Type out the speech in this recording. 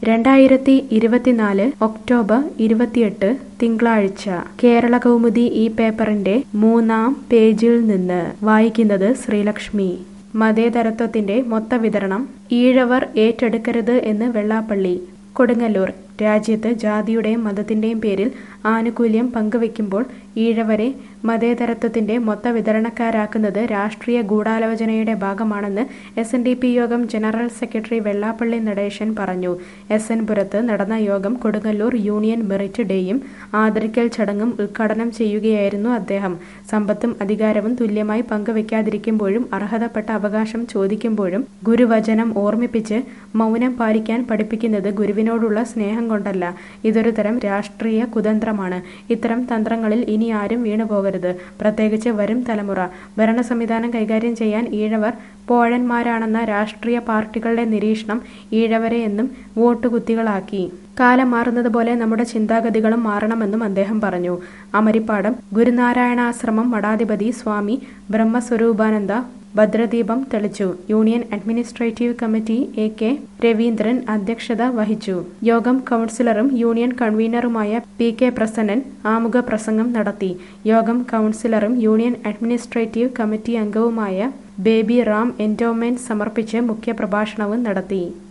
രണ്ടായിരത്തി ഇരുപത്തിനാല് ഒക്ടോബർ ഇരുപത്തിയെട്ട് തിങ്കളാഴ്ച കേരള കൗമുദി ഈ പേപ്പറിന്റെ മൂന്നാം പേജിൽ നിന്ന് വായിക്കുന്നത് ശ്രീലക്ഷ്മി മതേതരത്വത്തിന്റെ മൊത്തവിതരണം ഈഴവർ ഏറ്റെടുക്കരുത് എന്ന് വെള്ളാപ്പള്ളി കൊടുങ്ങല്ലൂർ രാജ്യത്ത് ജാതിയുടെയും മതത്തിന്റെയും പേരിൽ ആനുകൂല്യം പങ്കുവെക്കുമ്പോൾ ഈഴവരെ മതേതരത്വത്തിന്റെ മൊത്ത വിതരണക്കാരാക്കുന്നത് രാഷ്ട്രീയ ഗൂഢാലോചനയുടെ ഭാഗമാണെന്ന് എസ് എൻ ഡി പി യോഗം ജനറൽ സെക്രട്ടറി വെള്ളാപ്പള്ളി നടേശൻ പറഞ്ഞു എസ് എൻ പുരത്ത് നടന്ന യോഗം കൊടുങ്ങല്ലൂർ യൂണിയൻ മെറിറ്റ് ഡേയും ആദരിക്കൽ ചടങ്ങും ഉദ്ഘാടനം ചെയ്യുകയായിരുന്നു അദ്ദേഹം സമ്പത്തും അധികാരവും തുല്യമായി പങ്കുവെക്കാതിരിക്കുമ്പോഴും അർഹതപ്പെട്ട അവകാശം ചോദിക്കുമ്പോഴും ഗുരുവചനം ഓർമ്മിപ്പിച്ച് മൗനം പാലിക്കാൻ പഠിപ്പിക്കുന്നത് ഗുരുവിനോടുള്ള സ്നേഹം കൊണ്ടല്ല ഇതൊരു തരം രാഷ്ട്രീയ കുതന്ത്രമാണ് ഇത്തരം തന്ത്രങ്ങളിൽ ഇനി ആരും വീണുപോകരുത് പ്രത്യേകിച്ച് വരും തലമുറ ഭരണ സംവിധാനം കൈകാര്യം ചെയ്യാൻ ഈഴവർ പോഴന്മാരാണെന്ന രാഷ്ട്രീയ പാർട്ടികളുടെ നിരീക്ഷണം ഈഴവരെ എന്നും വോട്ടുകുത്തികളാക്കി കാലം മാറുന്നത് പോലെ നമ്മുടെ ചിന്താഗതികളും മാറണമെന്നും അദ്ദേഹം പറഞ്ഞു അമരിപ്പാടം ഗുരുനാരായണാശ്രമം മഠാധിപതി സ്വാമി ബ്രഹ്മസ്വരൂപാനന്ദ ഭദ്രദീപം തെളിച്ചു union administrative committee A K Raveendran അധ്യക്ഷത വഹിച്ചു യോഗം കൗൺസിലറും യൂണിയൻ കൺവീനറുമായ പി കെ പ്രസന്നൻ ആമുഖ പ്രസംഗം നടത്തി യോഗം കൗൺസിലറും യൂണിയൻ അഡ്മിനിസ്ട്രേറ്റീവ് കമ്മിറ്റി അംഗവുമായ ബേബി റാം എൻഡോമെന്റ് സമർപ്പിച്ച് മുഖ്യപ്രഭാഷണവും നടത്തി